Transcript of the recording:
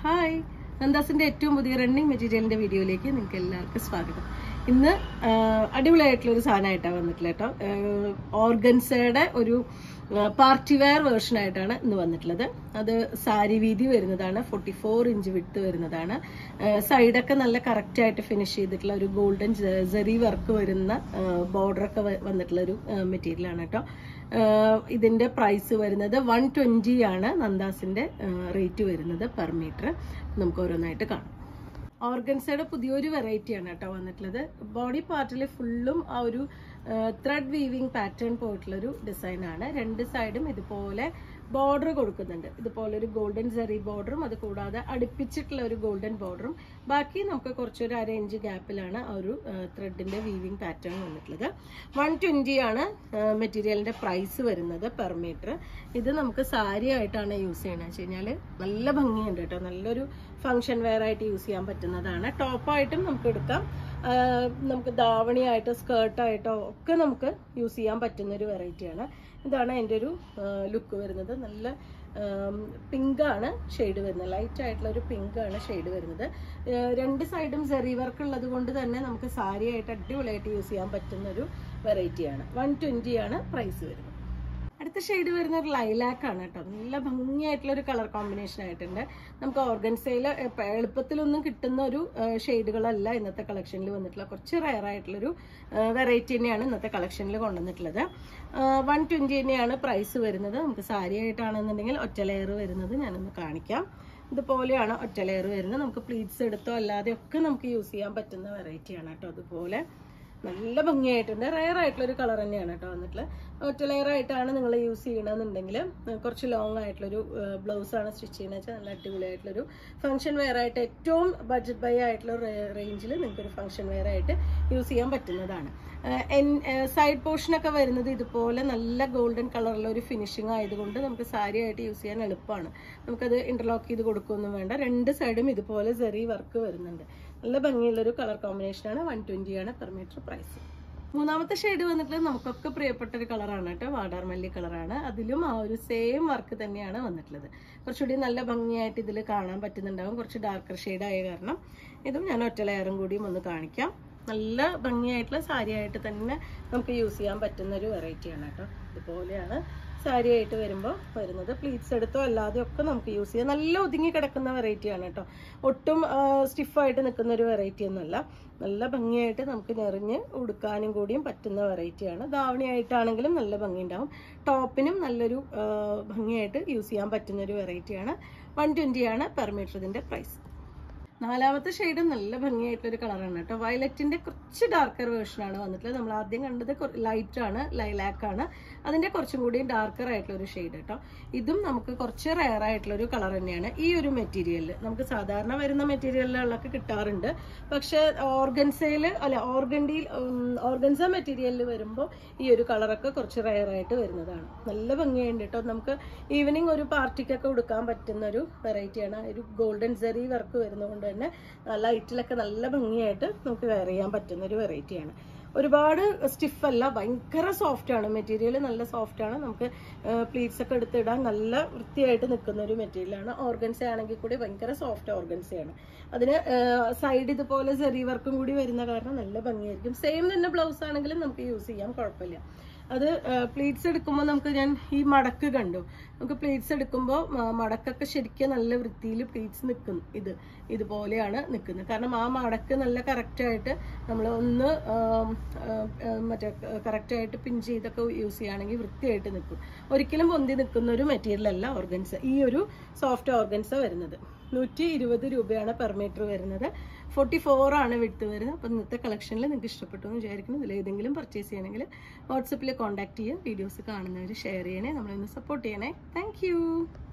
hi നന്ദാസിന്റെ ഏറ്റവും പുതിയ running മെറ്റീരിയലിന്റെ വീഡിയോയിലേക്ക് നിങ്ങൾക്ക് എല്ലാവർക്കും സ്വാഗതം ഇന്ന് ആ, അടിപൊളിയായിട്ടുള്ള ഒരു സാധനമായിട്ടാണ് വന്നിട്ടുള്ളത് കേട്ടോ ഓർഗൻസയുടെ ഒരു പാർട്ടി വെയർ വേർഷൻ ആയിട്ടാണ് ഇന്ന് വന്നിട്ടുള്ളത് അത് സാരി വീതി വരുന്നതാണ് ഫോർട്ടി ഫോർ ഇഞ്ച് വിട്ട് വരുന്നതാണ് സൈഡൊക്കെ നല്ല കറക്റ്റ് ആയിട്ട് ഫിനിഷ് ചെയ്തിട്ടുള്ള ഒരു ഗോൾഡൻ ജെറി വർക്ക് വരുന്ന ബോർഡറൊക്കെ വന്നിട്ടുള്ള ഒരു മെറ്റീരിയൽ ആണ് കേട്ടോ ആഹ് ഇതിന്റെ പ്രൈസ് വരുന്നത് വൺ ട്വന്റി ആണ് നന്ദാസിന്റെ റേറ്റ് വരുന്നത് പെർ മീറ്റർ നമുക്ക് ഓരോന്നായിട്ട് കാണാം ഓർഗൻസയുടെ പുതിയൊരു വെറൈറ്റിയാണ് കേട്ടോ വന്നിട്ടുള്ളത് ബോഡി പാർട്ടിൽ ഫുള്ളും ആ ഒരു ത്രെഡ് വീവിങ് പാറ്റേൺ പോയിട്ടുള്ള ഒരു ഡിസൈൻ ആണ് രണ്ട് സൈഡും ഇതുപോലെ ബോർഡർ കൊടുക്കുന്നുണ്ട് ഇതുപോലെ ഒരു ഗോൾഡൻ സെറി ബോർഡറും അത് കൂടാതെ അടുപ്പിച്ചിട്ടുള്ള ഒരു ഗോൾഡൻ ബോർഡറും ബാക്കി നമുക്ക് കുറച്ചൊരു അര ഇഞ്ച് ഗ്യാപ്പിലാണ് ആ ഒരു ത്രെഡിന്റെ വീവിങ് പാറ്റേൺ വന്നിട്ടുള്ളത് വൺ ട്വന്റി ആണ് മെറ്റീരിയലിന്റെ പ്രൈസ് വരുന്നത് പെർ മീറ്റർ ഇത് നമുക്ക് സാരി ആയിട്ടാണ് യൂസ് ചെയ്യണമെന്ന് വെച്ച് കഴിഞ്ഞാൽ നല്ല ഭംഗിയുണ്ട് കേട്ടോ നല്ലൊരു ഫംഗ്ഷൻ വെയർ ആയിട്ട് യൂസ് ചെയ്യാൻ പറ്റുന്നതാണ് ടോപ്പായിട്ടും നമുക്ക് എടുക്കാം ആ, നമുക്ക് ധാവണിയായിട്ടോ സ്കേർട്ടായിട്ടോ ഒക്കെ നമുക്ക് യൂസ് ചെയ്യാൻ പറ്റുന്ന ഒരു വെറൈറ്റിയാണ് ഇതാണ് എൻ്റെ ഒരു ലുക്ക് വരുന്നത് നല്ല പിങ്ക് ആണ് ഷെയ്ഡ് വരുന്നത് ലൈറ്റ് ആയിട്ടുള്ള ഒരു പിങ്ക് ആണ് ഷെയ്ഡ് വരുന്നത് ആ, രണ്ട് സൈഡും സെറി വർക്ക് ഉള്ളത് കൊണ്ട് തന്നെ നമുക്ക് സാരി ആയിട്ട് അടിപൊളിയായിട്ട് യൂസ് ചെയ്യാൻ പറ്റുന്ന ഒരു വെറൈറ്റിയാണ് വൺ ട്വൻറ്റി ആണ് പ്രൈസ് വരുന്നത് അടുത്ത ഷെയ്ഡ് വരുന്ന ഒരു ലൈലാക്ക് ആണ് കേട്ടോ നല്ല ഭംഗിയായിട്ടുള്ള ഒരു കളർ കോമ്പിനേഷൻ ആയിട്ടുണ്ട് നമുക്ക് ഓർഗൻസയിൽ എളുപ്പത്തിലൊന്നും കിട്ടുന്ന ഒരു ഷെയ്ഡുകളല്ല ഇന്നത്തെ കളക്ഷനിൽ വന്നിട്ടുള്ള കുറച്ച് റയർ ആയിട്ടുള്ളൊരു വെറൈറ്റി തന്നെയാണ് ഇന്നത്തെ കളക്ഷനിൽ കൊണ്ടുവന്നിട്ടുള്ളത് വൺ ട്വൻറ്റി തന്നെയാണ് പ്രൈസ് വരുന്നത് നമുക്ക് സാരി ആയിട്ടാണെന്നുണ്ടെങ്കിൽ ഒറ്റ ലെയർ വരുന്നത് ഞാനൊന്ന് കാണിക്കാം ഇതുപോലെയാണ് ഒറ്റ ലെയർ വരുന്നത് നമുക്ക് പ്ലീറ്റ്സ് എടുത്തോ അല്ലാതെ ഒക്കെ നമുക്ക് യൂസ് ചെയ്യാൻ പറ്റുന്ന വെറൈറ്റിയാണ് കേട്ടോ അതുപോലെ നല്ല ഭംഗിയായിട്ടുണ്ട് റയർ ആയിട്ടുള്ള ഒരു കളർ തന്നെയാണ് കേട്ടോ വന്നിട്ടുള്ളത് ഒറ്റ ലെയർ ആയിട്ടാണ് നിങ്ങൾ യൂസ് ചെയ്യണമെന്നുണ്ടെങ്കിൽ കുറച്ച് ലോങ് ആയിട്ടുള്ളൊരു ബ്ലൗസ് ആണ് സ്റ്റിച്ച് ചെയ്യുന്നത് വെച്ചാൽ നല്ല അടിപൊളിയായിട്ടുള്ളൊരു ഫംഗ്ഷൻ വെയർ ആയിട്ട് ഏറ്റവും ബഡ്ജറ്റ് ബൈ ആയിട്ടുള്ള റേഞ്ചിൽ നിങ്ങൾക്ക് ഒരു ഫംഗ്ഷൻ വെയർ ആയിട്ട് യൂസ് ചെയ്യാൻ പറ്റുന്നതാണ് സൈഡ് പോർഷനൊക്കെ വരുന്നത് ഇതുപോലെ നല്ല ഗോൾഡൻ കളറിലുള്ള ഒരു ഫിനിഷിംഗ് ആയതുകൊണ്ട് നമുക്ക് സാരി ആയിട്ട് യൂസ് ചെയ്യാൻ എളുപ്പമാണ് നമുക്കത് ഇന്റർലോക്ക് ചെയ്ത് കൊടുക്കുകയൊന്നും വേണ്ട രണ്ട് സൈഡും ഇതുപോലെ സെറി വർക്ക് വരുന്നുണ്ട് നല്ല ഭംഗിയുള്ളൊരു കളർ കോമ്പിനേഷനാണ് വൺ ട്വൻറ്റി ആണ് പെർ മീറ്റർ പ്രൈസ് മൂന്നാമത്തെ ഷെയ്ഡ് വന്നിട്ട് നമുക്കൊക്കെ പ്രിയപ്പെട്ട ഒരു കളറാണ് കേട്ടോ വാടാർമല്ലി കളറാണ് അതിലും ആ ഒരു സെയിം വർക്ക് തന്നെയാണ് വന്നിട്ടുള്ളത് കുറച്ചുകൂടി നല്ല ഭംഗിയായിട്ട് ഇതിൽ കാണാൻ പറ്റുന്നുണ്ടാവും കുറച്ച് ഡാർക്കർ ഷെയ്ഡ് ആയ കാരണം ഇതും ഞാൻ ഒറ്റ ലെയറും കൂടിയും ഒന്ന് കാണിക്കാം നല്ല ഭംഗിയായിട്ടുള്ള സാരി ആയിട്ട് തന്നെ നമുക്ക് യൂസ് ചെയ്യാൻ പറ്റുന്ന ഒരു വെറൈറ്റിയാണ് കേട്ടോ ഇതുപോലെയാണ് സാരി ആയിട്ട് വരുമ്പോൾ വരുന്നത് പ്ലീറ്റ്സ് എടുത്തോ അല്ലാതെ ഒക്കെ നമുക്ക് യൂസ് ചെയ്യാം നല്ല ഒതുങ്ങി കിടക്കുന്ന വെറൈറ്റിയാണ് കേട്ടോ ഒട്ടും സ്റ്റിഫായിട്ട് നിൽക്കുന്ന ഒരു വെറൈറ്റി ഒന്നുമല്ല നല്ല ഭംഗിയായിട്ട് നമുക്ക് നിറഞ്ഞ് ഉടുക്കാനും കൂടിയും പറ്റുന്ന വെറൈറ്റിയാണ് ധാവണിയായിട്ടാണെങ്കിലും നല്ല ഭംഗി ഉണ്ടാവും ടോപ്പിനും നല്ലൊരു ആ, ഭംഗിയായിട്ട് യൂസ് ചെയ്യാൻ പറ്റുന്ന ഒരു വെറൈറ്റിയാണ് വൺ ആണ് പെർ മീറ്റർ ഇതിൻ്റെ പ്രൈസ് നാലാമത്തെ ഷെയ്ഡ് നല്ല ഭംഗിയായിട്ടൊരു കളറാണ് കേട്ടോ വയലറ്റിന്റെ കുറച്ച് ഡാർക്കർ വേർഷനാണ് വന്നിട്ടുള്ളത് നമ്മൾ ആദ്യം കണ്ടത് ലൈറ്റ് ആണ് ലൈലാക്ക് ആണ് അതിന്റെ കുറച്ചും കൂടി ഡാർക്കർ ആയിട്ടുള്ള ഒരു ഷെയ്ഡ് കേട്ടോ ഇതും നമുക്ക് കുറച്ച് റയർ ആയിട്ടുള്ള ഒരു കളർ തന്നെയാണ് ഈ ഒരു മെറ്റീരിയലിൽ നമുക്ക് സാധാരണ വരുന്ന മെറ്റീരിയലുകളൊക്കെ കിട്ടാറുണ്ട് പക്ഷെ ഓർഗൻസയിൽ അല്ല ഓർഗൻഡിയിൽ ഓർഗൻസ മെറ്റീരിയലിൽ വരുമ്പോൾ ഈ ഒരു കളറൊക്കെ കുറച്ച് റയർ ആയിട്ട് വരുന്നതാണ് നല്ല ഭംഗിയുണ്ട് കേട്ടോ നമുക്ക് ഈവനിങ് ഒരു പാർട്ടിക്കൊക്കെ ഉടുക്കാൻ പറ്റുന്ന ഒരു വെറൈറ്റിയാണ് ഒരു ഗോൾഡൻ സെറി വർക്ക് വരുന്നതുകൊണ്ട് തന്നെ ലൈറ്റിലൊക്കെ നല്ല ഭംഗിയായിട്ട് നമുക്ക് വെയർ ചെയ്യാൻ പറ്റുന്ന ഒരു വെറൈറ്റിയാണ് ഒരുപാട് സ്റ്റിഫ് അല്ല ഭയങ്കര സോഫ്റ്റ് ആണ് മെറ്റീരിയൽ നല്ല സോഫ്റ്റ് ആണ് നമുക്ക് പ്ലീറ്റ്സ് ഒക്കെ എടുത്തിടാൻ നല്ല വൃത്തിയായിട്ട് നിൽക്കുന്ന ഒരു മെറ്റീരിയലാണ് ഓർഗൻസ ആണെങ്കിൽ കൂടി ഭയങ്കര സോഫ്റ്റ് ഓർഗൻസയാണ് അതിന് സൈഡ് ഇതുപോലെ സെറി വർക്കും കൂടി വരുന്ന കാരണം നല്ല ഭംഗിയായിരിക്കും സെയിം തന്നെ ബ്ലൗസ് ആണെങ്കിലും നമുക്ക് യൂസ് ചെയ്യാം കുഴപ്പമില്ല അത് പ്ലീറ്റ്സ് എടുക്കുമ്പോൾ നമുക്ക് ഞാൻ ഈ മടക്ക് കണ്ടു നമുക്ക് പ്ലീറ്റ്സ് എടുക്കുമ്പോൾ മടക്കൊക്കെ ശരിക്കും നല്ല വൃത്തിയിൽ പ്ലീറ്റ്സ് നിൽക്കും ഇത് ഇതുപോലെയാണ് നിൽക്കുന്നത് കാരണം ആ മടക്ക് നല്ല കറക്റ്റായിട്ട് നമ്മൾ ഒന്ന് ആം, ആ, ആ, മറ്റേ കറക്റ്റായിട്ട് പിൻ ചെയ്തൊക്കെ യൂസ് ചെയ്യുകയാണെങ്കിൽ വൃത്തിയായിട്ട് നിൽക്കും ഒരിക്കലും പൊന്തി നിൽക്കുന്ന ഒരു മെറ്റീരിയൽ അല്ല ഓർഗൻസ ഈ ഒരു സോഫ്റ്റ് ഓർഗൻസ വരുന്നത് നൂറ്റി ഇരുപത് രൂപയാണ് പെർ മീറ്റർ വരുന്നത് ഫോർട്ടി ഫോർ ആണ് വിട്ട് വരുന്നത് അപ്പോൾ ഇന്നത്തെ കളക്ഷനിൽ നിങ്ങൾക്ക് ഇഷ്ടപ്പെട്ടു എന്ന് വിചാരിക്കുന്നു ഇതിൽ ഏതെങ്കിലും പർച്ചേസ് ചെയ്യണമെങ്കിൽ വാട്സപ്പിൽ കോൺടാക്ട് ചെയ്യുക വീഡിയോസ് കാണുന്നവർ ഷെയർ ചെയ്യണേ നമ്മളൊന്ന് സപ്പോർട്ട് ചെയ്യണേ താങ്ക്